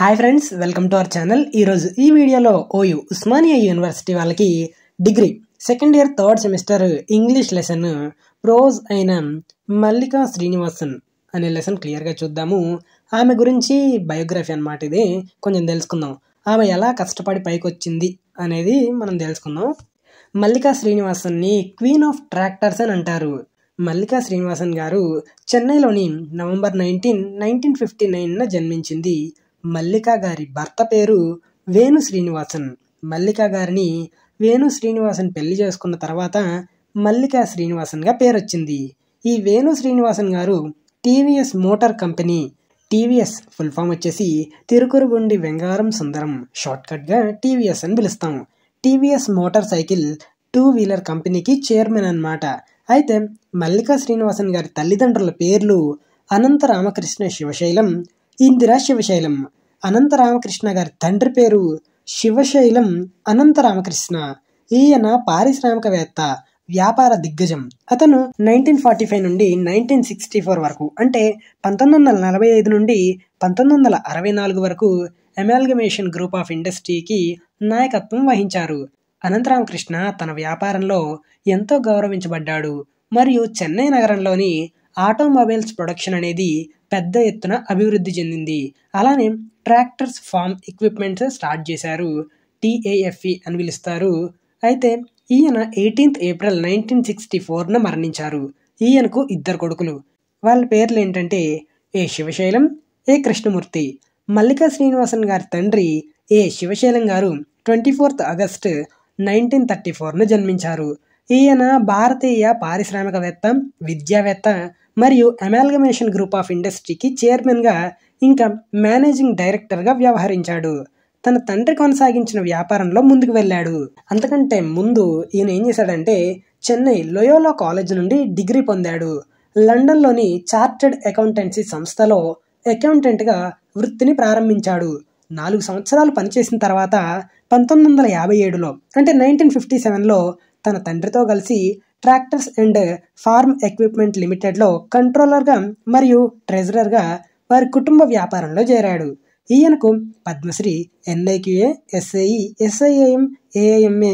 hi friends welcome to our channel ఈరోజు ఈ వీడియోలో ఓయూ ఉస్మానియా యూనివర్సిటీ వాళ్ళకి degree second year third semester English lesson prose అయిన మల్లికా శ్రీనివాసన్ అనే లెసన్ క్లియర్గా చూద్దాము ఆమె గురించి బయోగ్రఫీ అన్నమాట ఇది కొంచెం తెలుసుకుందాం ఆమె ఎలా కష్టపడి పైకి వచ్చింది అనేది మనం తెలుసుకుందాం మల్లికా శ్రీనివాసన్ని క్వీన్ ఆఫ్ ట్రాక్టర్స్ అని అంటారు మల్లికా శ్రీనివాసన్ గారు చెన్నైలోని నవంబర్ నైన్టీన్ నైన్టీన్ ఫిఫ్టీ నైన్న జన్మించింది మల్లికా గారి భర్త పేరు వేణు శ్రీనివాసన్ మల్లికా గారిని వేణు శ్రీనివాసన్ పెళ్లి చేసుకున్న తర్వాత మల్లికా శ్రీనివాసన్గా పేరొచ్చింది ఈ వేణు శ్రీనివాసన్ గారు TVS motor company TVS full form వచ్చేసి తిరుకురుగుండి వెంగారం సుందరం షార్ట్కట్గా టీవీఎస్ అని పిలుస్తాం TVS motorcycle two wheeler కంపెనీకి చైర్మన్ అన్నమాట అయితే మల్లికా శ్రీనివాసన్ గారి తల్లిదండ్రుల పేర్లు అనంత రామకృష్ణ శివశైలం ఇందిరా శివశైలం అనంత రామకృష్ణ గారి తండ్రి పేరు శివశైలం అనంత రామకృష్ణ ఈయన పారిశ్రామికవేత్త వ్యాపార దిగ్గజం అతను నైన్టీన్ ఫార్టీ ఫైవ్ నుండి నైన్టీన్ సిక్స్టీ ఫోర్ వరకు అంటే పంతొమ్మిది వందల నలభై ఐదు నుండి పంతొమ్మిది వందల అరవై నాలుగు వరకు అమాల్గమేషన్ గ్రూప్ ఆఫ్ ఇండస్ట్రీకి నాయకత్వం వహించారు అనంతరామకృష్ణ తన వ్యాపారంలో ఎంతో గౌరవించబడ్డాడు మరియు చెన్నై నగరంలోని ఆటోమొబైల్స్ ప్రొడక్షన్ అనేది పెద్ద ఎత్తున అభివృద్ధి చెందింది అలానే ట్రాక్టర్స్ ఫార్మ్ ఎక్విప్మెంట్స్ స్టార్ట్ చేశారు టీఏఎఫ్ఈ అని పిలుస్తారు అయితే ఈయన ఎయిటీన్త్ ఏప్రిల్ నైన్టీన్ సిక్స్టీ ఫోర్న మరణించారు ఈయనకు ఇద్దరు కొడుకులు వాళ్ళ పేర్లు ఏంటంటే ఏ శివశైలం ఏ కృష్ణమూర్తి మల్లికా శ్రీనివాసన్ గారి తండ్రి ఏ శివశైలం గారు twenty fourth August nineteen thirty ఫోర్న జన్మించారు ఈయన భారతీయ పారిశ్రామికవేత్త విద్యావేత్త మరియు అమాల్గమేషన్ గ్రూప్ ఆఫ్ ఇండస్ట్రీకి చైర్మన్గా ఇంకా మేనేజింగ్ డైరెక్టర్గా వ్యవహరించాడు తన తండ్రి కొనసాగించిన వ్యాపారంలో ముందుకు వెళ్ళాడు అంతకంటే ముందు ఈయన ఏం చేశాడంటే చెన్నై లోయోలా కాలేజ్ నుండి డిగ్రీ పొందాడు లండన్లోని చార్టెడ్ అకౌంటెన్సీ సంస్థలో అకౌంటెంట్గా వృత్తిని ప్రారంభించాడు నాలుగు సంవత్సరాలు పనిచేసిన తర్వాత పంతొమ్మిది వందల యాభై ఏడులో అంటే నైన్టీన్ ఫిఫ్టీ సెవెన్లో తన తండ్రితో కలిసి ట్రాక్టర్స్ అండ్ ఫార్మ్ ఎక్విప్మెంట్ లిమిటెడ్లో కంట్రోలర్గా మరియు ట్రెజరర్గా వారి కుటుంబ వ్యాపారంలో చేరాడు ఈయనకు Padmashri NIQA SIE SIAM AIMA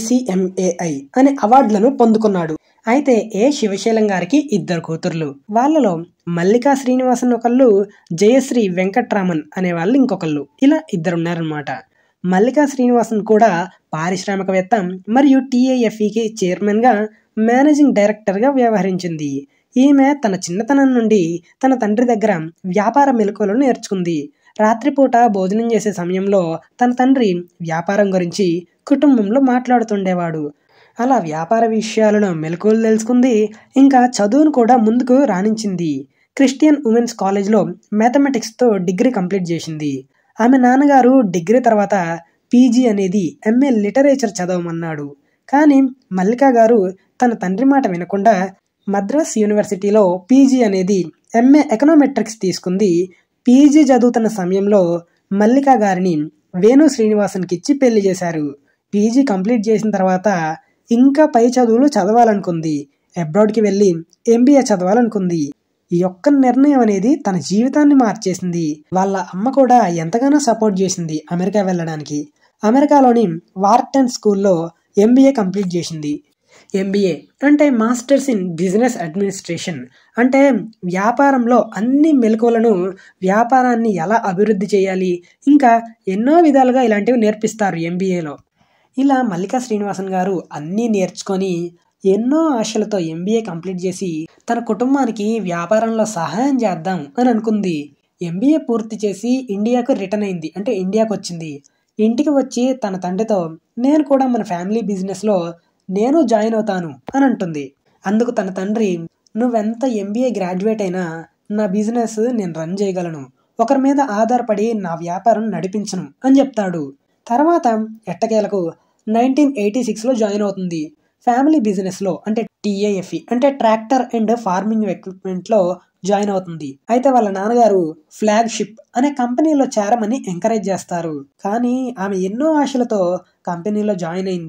ACMAI అనే అవార్డులను పొందుకున్నాడు అయితే ఏ శివశైలం గారికి ఇద్దరు కూతుర్లు వాళ్ళలో మల్లికా శ్రీనివాసన్ ఒకళ్ళు జయశ్రీ వెంకట్రామన్ అనే వాళ్ళు ఇంకొకళ్ళు ఇలా ఇద్దరు ఉన్నారనమాట మల్లికా శ్రీనివాసన్ కూడా పారిశ్రామికవేత్త మరియు టీఏఎఫ్ఈకి చైర్మన్గా మేనేజింగ్ డైరెక్టర్గా వ్యవహరించింది ఈమె తన చిన్నతనం నుండి తన తండ్రి దగ్గర వ్యాపార మెలకువలను నేర్చుకుంది రాత్రిపూట భోజనం చేసే సమయంలో తన తండ్రి వ్యాపారం గురించి కుటుంబంలో మాట్లాడుతుండేవాడు అలా వ్యాపార విషయాలను మెలకువలు తెలుసుకుంది ఇంకా చదువును కూడా ముందుకు రాణించింది క్రిస్టియన్ ఉమెన్స్ కాలేజ్లో మ్యాథమెటిక్స్తో డిగ్రీ కంప్లీట్ చేసింది ఆమె నాన్నగారు డిగ్రీ తర్వాత పీజీ అనేది ఎంఏ లిటరేచర్ చదవమన్నాడు కానీ మల్లికా గారు తన తండ్రి మాట వినకుండా మద్రాస్ యూనివర్సిటీలో పీజీ అనేది ఎంఏ ఎకనామెట్రిక్స్ తీసుకుంది పీజీ చదువుతున్న సమయంలో మల్లికా గారిని వేణు శ్రీనివాసన్కి ఇచ్చి పెళ్లి చేశారు పీజీ కంప్లీట్ చేసిన తర్వాత ఇంకా పై చదువులు చదవాలనుకుంది అబ్రాడ్కి వెళ్ళి ఎంబీఏ చదవాలనుకుంది ఈ యొక్క నిర్ణయం అనేది తన జీవితాన్ని మార్చేసింది వాళ్ళ అమ్మ కూడా ఎంతగానో సపోర్ట్ చేసింది అమెరికా వెళ్ళడానికి అమెరికాలోని వార్టన్ స్కూల్లో ఎంబీఏ కంప్లీట్ చేసింది ఎంబీఏ అంటే మాస్టర్స్ ఇన్ బిజినెస్ అడ్మినిస్ట్రేషన్ అంటే వ్యాపారంలో అన్ని మెలకువలను వ్యాపారాన్ని ఎలా అభివృద్ధి చేయాలి ఇంకా ఎన్నో విధాలుగా ఇలాంటివి నేర్పిస్తారు ఎంబీఏలో ఇలా మల్లికా శ్రీనివాసన్ గారు అన్నీ నేర్చుకొని ఎన్నో ఆశలతో ఎంబీఏ కంప్లీట్ చేసి తన కుటుంబానికి వ్యాపారంలో సహాయం చేద్దాం అని అనుకుంది ఎంబీఏ పూర్తి చేసి ఇండియాకు రిటర్న్ అయింది అంటే ఇండియాకు వచ్చింది ఇంటికి వచ్చి తన తండ్రితో నేను కూడా మన ఫ్యామిలీ బిజినెస్లో నేను జాయిన్ అవుతాను అని అంటుంది అందుకు తన తండ్రి నువ్వెంత ఎంబీఏ గ్రాడ్యుయేట్ అయినా నా బిజినెస్ నేను రన్ చేయగలను ఒకరి మీద ఆధారపడి నా వ్యాపారం నడిపించను అని చెప్తాడు తర్వాత ఎట్టకేలకు నైన్టీన్ ఎయిటీ సిక్స్లో జాయిన్ అవుతుంది ఫ్యామిలీ బిజినెస్లో అంటే టీఏఎఫ్ఈ అంటే ట్రాక్టర్ అండ్ ఫార్మింగ్ ఎక్విప్మెంట్లో జాయిన్ అవుతుంది అయితే వాళ్ళ నాన్నగారు ఫ్లాగ్షిప్ అనే కంపెనీలో చేరమని ఎంకరేజ్ చేస్తారు కానీ ఆమె ఎన్నో ఆశలతో కంపెనీలో జాయిన్ అయింది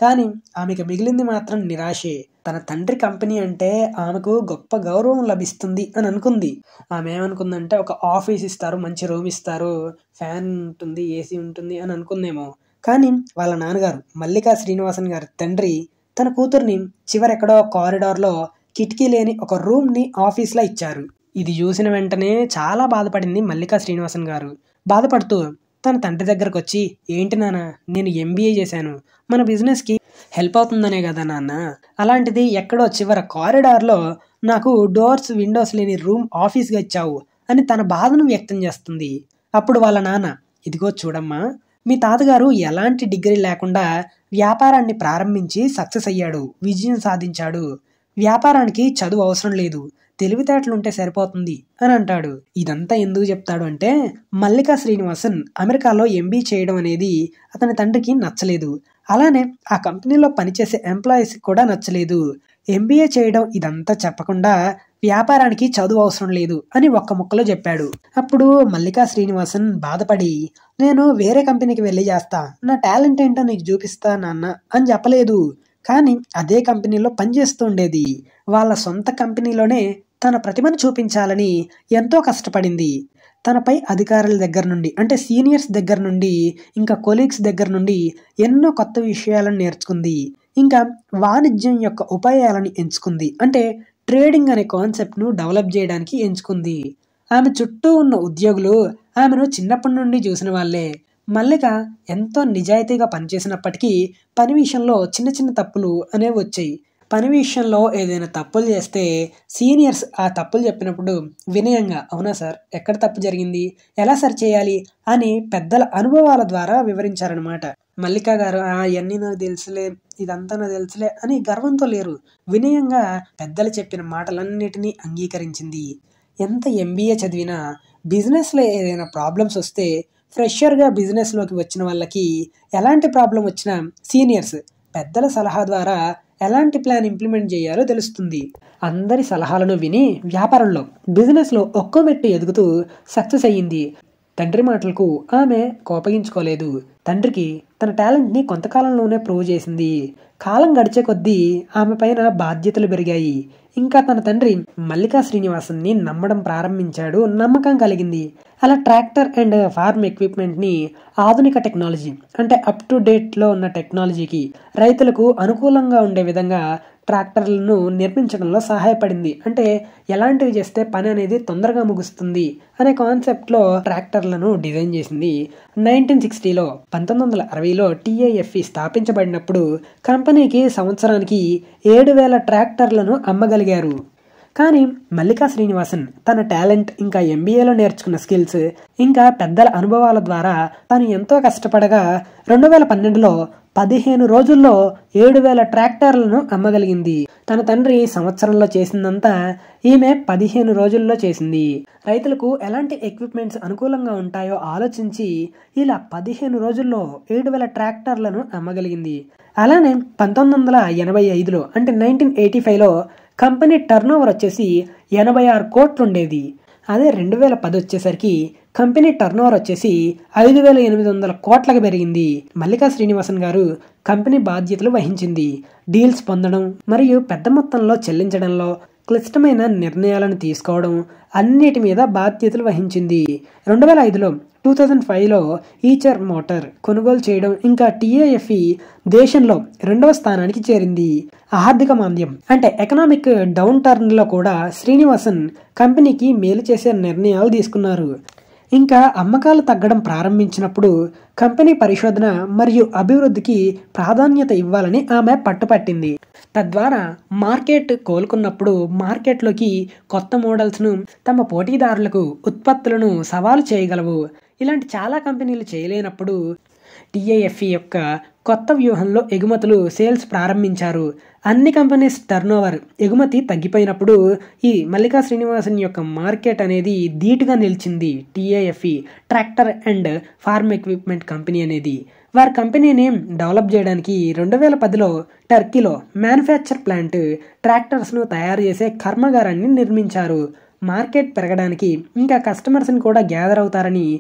కానీ ఆమెకు మిగిలింది మాత్రం నిరాశే తన తండ్రి కంపెనీ అంటే ఆమెకు గొప్ప గౌరవం లభిస్తుంది అని అనుకుంది ఆమె ఏమనుకుందంటే ఒక ఆఫీస్ ఇస్తారు మంచి రూమ్ ఇస్తారు ఫ్యాన్ ఉంటుంది ఏసీ ఉంటుంది అని అనుకుందేమో కానీ వాళ్ళ నాన్నగారు మల్లికా శ్రీనివాసన్ గారి తండ్రి తన కూతుర్ని చివరెక్కడో కారిడార్లో కిటికీ లేని ఒక రూమ్ని ఆఫీస్లో ఇచ్చారు ఇది చూసిన వెంటనే చాలా బాధపడింది మల్లికా శ్రీనివాసన్ గారు బాధపడుతూ తన తండ్రి దగ్గరకు వచ్చి ఏంటి నాన్న నేను ఎంబీఏ చేశాను మన బిజినెస్కి హెల్ప్ అవుతుందనే కదా నాన్న అలాంటిది ఎక్కడో చివర కారిడార్లో నాకు డోర్స్ విండోస్ లేని రూమ్ ఆఫీస్గా ఇచ్చావు అని తన బాధను వ్యక్తం చేస్తుంది అప్పుడు వాళ్ళ నాన్న ఇదిగో చూడమ్మా మీ తాతగారు ఎలాంటి డిగ్రీ లేకుండా వ్యాపారాన్ని ప్రారంభించి సక్సెస్ అయ్యాడు విజయం సాధించాడు వ్యాపారానికి చదువు అవసరం లేదు తెలివితేటలుంటే సరిపోతుంది అని అంటాడు ఇదంతా ఎందుకు చెప్తాడు అంటే మల్లికా శ్రీనివాసన్ అమెరికాలో ఎంబీ చేయడం అనేది అతని తండ్రికి నచ్చలేదు అలానే ఆ కంపెనీలో పనిచేసే ఎంప్లాయీస్కి కూడా నచ్చలేదు ఎంబీఏ చేయడం ఇదంతా చెప్పకుండా వ్యాపారానికి చదువు అవసరం లేదు అని ఒక్క ముక్కలో చెప్పాడు అప్పుడు మల్లికా శ్రీనివాసన్ బాధపడి నేను వేరే కంపెనీకి వెళ్ళి చేస్తా నా టాలెంట్ ఏంటో నీకు చూపిస్తా నాన్న అని చెప్పలేదు కానీ అదే కంపెనీలో పనిచేస్తూ ఉండేది వాళ్ళ సొంత కంపెనీలోనే తన ప్రతిభను చూపించాలని ఎంతో కష్టపడింది తనపై అధికారుల దగ్గర నుండి అంటే సీనియర్స్ దగ్గర నుండి ఇంకా కొలీగ్స్ దగ్గర నుండి ఎన్నో కొత్త విషయాలను నేర్చుకుంది ఇంకా వాణిజ్యం యొక్క ఉపాయాలను ఎంచుకుంది అంటే ట్రేడింగ్ అనే కాన్సెప్ట్ను డెవలప్ చేయడానికి ఎంచుకుంది ఆమె చుట్టూ ఉన్న ఉద్యోగులు ఆమెను చిన్నప్పటి నుండి చూసిన వాళ్ళే మల్లిక ఎంతో నిజాయితీగా పనిచేసినప్పటికీ పని విషయంలో చిన్న చిన్న తప్పులు అనేవి వచ్చాయి పని విషయంలో ఏదైనా తప్పులు చేస్తే సీనియర్స్ ఆ తప్పులు చెప్పినప్పుడు వినయంగా అవునా సార్ ఎక్కడ తప్పు జరిగింది ఎలా సరి చేయాలి అని పెద్దల అనుభవాల ద్వారా వివరించారనమాట మల్లిక గారు అవన్నీ నాకు తెలుసులే ఇదంతా నాకు తెలుసులే అని గర్వంతో లేరు వినయంగా పెద్దలు చెప్పిన మాటలన్నిటినీ అంగీకరించింది ఎంత ఎంబీఏ చదివినా బిజినెస్లో ఏదైనా ప్రాబ్లమ్స్ వస్తే ఫ్రెషర్గా బిజినెస్లోకి వచ్చిన వాళ్ళకి ఎలాంటి ప్రాబ్లం వచ్చినా సీనియర్స్ పెద్దల సలహా ద్వారా ఎలాంటి ప్లాన్ ఇంప్లిమెంట్ చేయాలో తెలుస్తుంది అందరి సలహాలను విని వ్యాపారంలో బిజినెస్లో ఒక్కో మెట్టు ఎదుగుతూ సక్సెస్ అయ్యింది తండ్రి మాటలకు ఆమె కోపగించుకోలేదు తండ్రికి తన టాలెంట్ని కొంతకాలంలోనే ప్రూవ్ చేసింది కాలం గడిచే కొద్దీ ఆమె పైన బాధ్యతలు పెరిగాయి ఇంకా తన తండ్రి మల్లికా శ్రీనివాసన్ని నమ్మడం ప్రారంభించాడు నమ్మకం కలిగింది అలా ట్రాక్టర్ అండ్ ఫార్మ్ ఎక్విప్మెంట్ని ఆధునిక టెక్నాలజీ అంటే అప్ టు డేట్లో ఉన్న టెక్నాలజీకి రైతులకు అనుకూలంగా ఉండే విధంగా ట్రాక్టర్లను నిర్మించడంలో సహాయపడింది అంటే ఎలాంటివి చేస్తే పని అనేది తొందరగా ముగుస్తుంది అనే కాన్సెప్ట్లో ట్రాక్టర్లను డిజైన్ చేసింది నైన్టీన్ సిక్స్టీలో పంతొమ్మిది వందల అరవైలో టీఏఎఫ్ఈ స్థాపించబడినప్పుడు కంపెనీకి సంవత్సరానికి ఏడు వేల ట్రాక్టర్లను అమ్మగలిగారు కానీ మల్లికా శ్రీనివాసన్ తన టాలెంట్ ఇంకా ఎంబీఏలో నేర్చుకున్న స్కిల్స్ ఇంకా పెద్దల అనుభవాల ద్వారా తను ఎంతో కష్టపడగా రెండు వేల పన్నెండులో పదిహేను రోజుల్లో ఏడు వేల ట్రాక్టర్లను అమ్మగలిగింది తన తండ్రి సంవత్సరంలో చేసిందంతా ఈమె పదిహేను రోజుల్లో చేసింది రైతులకు ఎలాంటి ఎక్విప్మెంట్స్ అనుకూలంగా ఉంటాయో ఆలోచించి ఇలా పదిహేను రోజుల్లో ఏడు వేల ట్రాక్టర్లను అమ్మగలిగింది అలానే పంతొమ్మిది వందల ఎనభై ఐదులో అంటే నైన్టీన్ ఎయిటీ ఫైవ్లో కంపెనీ టర్న్ ఓవర్ వచ్చేసి ఎనభై ఆరు కోట్లు ఉండేది అదే రెండు వేల పది వచ్చేసరికి కంపెనీ టర్న్ ఓవర్ వచ్చేసి ఐదు వేల ఎనిమిది వందల కోట్లకు పెరిగింది మల్లికా శ్రీనివాసన్ గారు కంపెనీ బాధ్యతలు వహించింది డీల్స్ పొందడం మరియు పెద్ద మొత్తంలో చెల్లించడంలో క్లిష్టమైన నిర్ణయాలను తీసుకోవడం అన్నిటి మీద బాధ్యతలు వహించింది రెండు వేల ఐదులో టూ థౌజండ్ ఫైవ్లో ఈచర్ మోటార్ కొనుగోలు చేయడం ఇంకా టీఏఎఫ్ఈ దేశంలో రెండవ స్థానానికి చేరింది ఆర్థిక మాంద్యం అంటే ఎకనామిక్ డౌన్ టర్న్లో కూడా శ్రీనివాసన్ కంపెనీకి మేలు చేసే నిర్ణయాలు తీసుకున్నారు ఇంకా అమ్మకాలు తగ్గడం ప్రారంభించినప్పుడు కంపెనీ పరిశోధన మరియు అభివృద్ధికి ప్రాధాన్యత ఇవ్వాలని ఆమె పట్టుపట్టింది తద్వారా మార్కెట్ కోలుకున్నప్పుడు మార్కెట్లోకి కొత్త మోడల్స్ను తమ పోటీదారులకు ఉత్పత్తులను సవాలు చేయగలవు ఇలాంటి చాలా కంపెనీలు చేయలేనప్పుడు టీఏఎఫ్ఈ యొక్క కొత్త వ్యూహంలో ఎగుమతులు సేల్స్ ప్రారంభించారు అన్ని కంపెనీస్ టర్నోవర్ ఎగుమతి తగ్గిపోయినప్పుడు ఈ మల్లికా శ్రీనివాసన్ యొక్క మార్కెట్ అనేది ధీటుగా నిలిచింది TAFE tractor and farm equipment company అనేది వారి కంపెనీని డెవలప్ చేయడానికి రెండు వేల పదిలో టర్కీలో మ్యానుఫ్యాక్చర్ ప్లాంట్ ట్రాక్టర్స్ను తయారు చేసే కర్మాగారాన్ని నిర్మించారు మార్కెట్ పెరగడానికి ఇంకా కస్టమర్స్ని కూడా గ్యాదర్ అవుతారని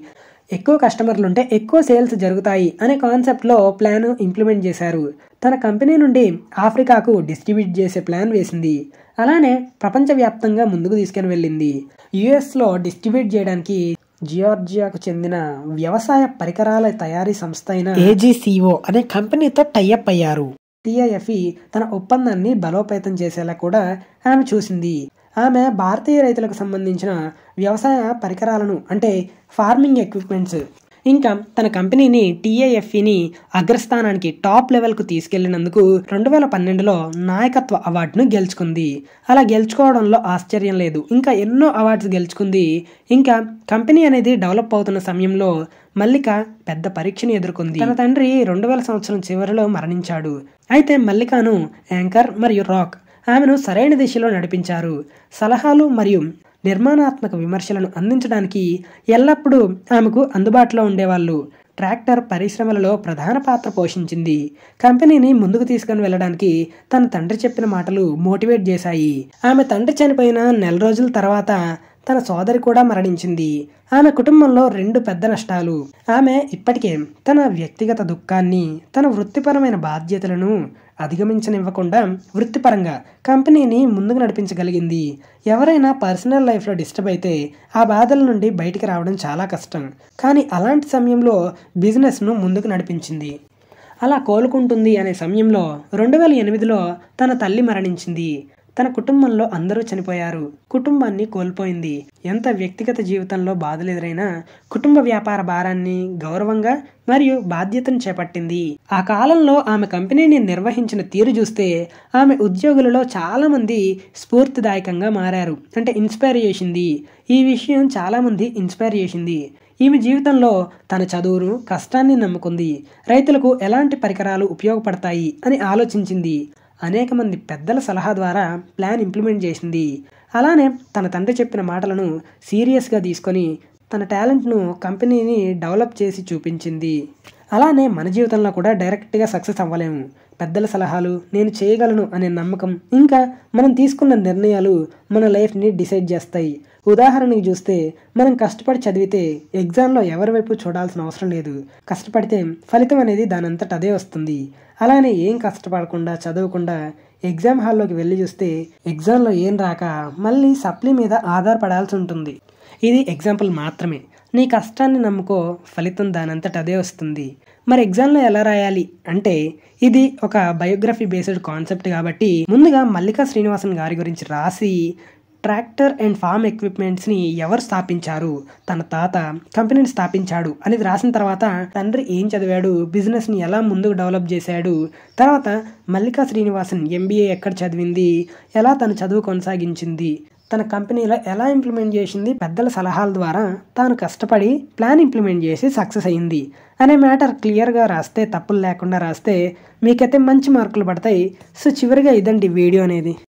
ఎక్కువ కస్టమర్లు ఉంటే ఎక్కువ సేల్స్ జరుగుతాయి అనే కాన్సెప్ట్లో ప్లాన్ ఇంప్లిమెంట్ చేశారు తన కంపెనీ నుండి ఆఫ్రికాకు డిస్ట్రిబ్యూట్ చేసే ప్లాన్ వేసింది అలానే ప్రపంచవ్యాప్తంగా ముందుకు తీసుకుని వెళ్ళింది యుఎస్లో డిస్ట్రిబ్యూట్ చేయడానికి జియార్జియాకు చెందిన వ్యవసాయ పరికరాల తయారీ సంస్థ అయిన ఏజీసీఓ అనే కంపెనీతో టైఅప్ అయ్యారు టిఐఎఫ్ఈ తన ఒప్పందాన్ని బలోపేతం చేసేలా కూడా ఆమె చూసింది ఆమె భారతీయ రైతులకు సంబంధించిన వ్యవసాయ పరికరాలను అంటే ఫార్మింగ్ ఎక్విప్మెంట్స్ ఇంకా తన కంపెనీని టీఏఎఫ్ఈని అగ్రస్థానానికి టాప్ లెవెల్కు తీసుకెళ్లినందుకు రెండు వేల పన్నెండులో నాయకత్వ అవార్డును గెలుచుకుంది అలా గెలుచుకోవడంలో ఆశ్చర్యం లేదు ఇంకా ఎన్నో అవార్డ్స్ గెలుచుకుంది ఇంకా కంపెనీ అనేది డెవలప్ అవుతున్న సమయంలో మల్లిక పెద్ద పరీక్షను ఎదుర్కొంది తన తండ్రి రెండు వేల సంవత్సరం చివరిలో మరణించాడు అయితే మల్లికను యాంకర్ మరియు రాక్ ఆమెను సరైన దిశలో నడిపించారు సలహాలు మరియు నిర్మాణాత్మక విమర్శలను అందించడానికి ఎల్లప్పుడూ ఆమెకు అందుబాటులో ఉండేవాళ్ళు ట్రాక్టర్ పరిశ్రమలలో ప్రధాన పాత్ర పోషించింది కంపెనీని ముందుకు తీసుకుని వెళ్ళడానికి తన తండ్రి చెప్పిన మాటలు మోటివేట్ చేశాయి ఆమె తండ్రి చనిపోయిన నెల రోజుల తర్వాత తన సోదరి కూడా మరణించింది ఆమె కుటుంబంలో రెండు పెద్ద నష్టాలు ఆమె ఇప్పటికే తన వ్యక్తిగత దుఃఖాన్ని తన వృత్తిపరమైన బాధ్యతలను అధిగమించనివ్వకుండా వృత్తిపరంగా కంపెనీని ముందుకు నడిపించగలిగింది ఎవరైనా పర్సనల్ లైఫ్లో డిస్టర్బ్ అయితే ఆ బాధల నుండి బయటికి రావడం చాలా కష్టం కానీ అలాంటి సమయంలో బిజినెస్ను ముందుకు నడిపించింది అలా కోలుకుంటుంది అనే సమయంలో రెండు వేల ఎనిమిదిలో తన తల్లి మరణించింది తన కుటుంబంలో అందరూ చనిపోయారు కుటుంబాన్ని కోల్పోయింది ఎంత వ్యక్తిగత జీవితంలో బాధలు ఎదురైనా కుటుంబ వ్యాపార భారాన్ని గౌరవంగా మరియు బాధ్యతను చేపట్టింది ఆ కాలంలో ఆమె కంపెనీని నిర్వహించిన తీరు చూస్తే ఆమె ఉద్యోగులలో చాలామంది స్ఫూర్తిదాయకంగా మారారు అంటే ఇన్స్పైర్ చేసింది ఈ విషయం చాలామంది ఇన్స్పైర్ చేసింది ఈమె జీవితంలో తన చదువును కష్టాన్ని నమ్ముకుంది రైతులకు ఎలాంటి పరికరాలు ఉపయోగపడతాయి అని ఆలోచించింది అనేక మంది పెద్దల సలహా ద్వారా ప్లాన్ ఇంప్లిమెంట్ చేసింది అలానే తన తండ్రి చెప్పిన మాటలను సీరియస్గా తీసుకొని తన టాలెంట్ను కంపెనీని డెవలప్ చేసి చూపించింది అలానే మన జీవితంలో కూడా డైరెక్ట్గా సక్సెస్ అవ్వలేము పెద్దల సలహాలు నేను చేయగలను అనే నమ్మకం ఇంకా మనం తీసుకున్న నిర్ణయాలు మన లైఫ్ని డిసైడ్ చేస్తాయి ఉదాహరణకి చూస్తే మనం కష్టపడి చదివితే ఎగ్జామ్లో ఎవరి వైపు చూడాల్సిన అవసరం లేదు కష్టపడితే ఫలితం అనేది దానంతట అదే వస్తుంది అలానే ఏం కష్టపడకుండా చదవకుండా ఎగ్జామ్ హాల్లోకి వెళ్ళి చూస్తే ఎగ్జామ్లో ఏం రాక మళ్ళీ సప్లీ మీద ఆధారపడాల్సి ఉంటుంది ఇది ఎగ్జాంపుల్ మాత్రమే నీ కష్టాన్ని నమ్ముకో ఫలితం దానంతట అదే వస్తుంది మరి ఎగ్జామ్లో ఎలా రాయాలి అంటే ఇది ఒక బయోగ్రఫీ బేస్డ్ కాన్సెప్ట్ కాబట్టి ముందుగా మల్లికా శ్రీనివాసన్ గారి గురించి రాసి ట్రాక్టర్ అండ్ ఫార్మ్ ఎక్విప్మెంట్స్ని ఎవరు స్థాపించారు తన తాత కంపెనీని స్థాపించాడు అనేది రాసిన తర్వాత తండ్రి ఏం చదివాడు బిజినెస్ని ఎలా ముందుకు డెవలప్ చేశాడు తర్వాత మల్లికా శ్రీనివాసన్ ఎంబీఏ ఎక్కడ చదివింది ఎలా తన చదువు కొనసాగించింది తన కంపెనీలో ఎలా ఇంప్లిమెంట్ చేసింది పెద్దల సలహాల ద్వారా తాను కష్టపడి ప్లాన్ ఇంప్లిమెంట్ చేసి సక్సెస్ అయ్యింది అనే మ్యాటర్ క్లియర్గా రాస్తే తప్పులు లేకుండా రాస్తే మీకైతే మంచి మార్కులు పడతాయి సో చివరిగా ఇదండి వీడియో అనేది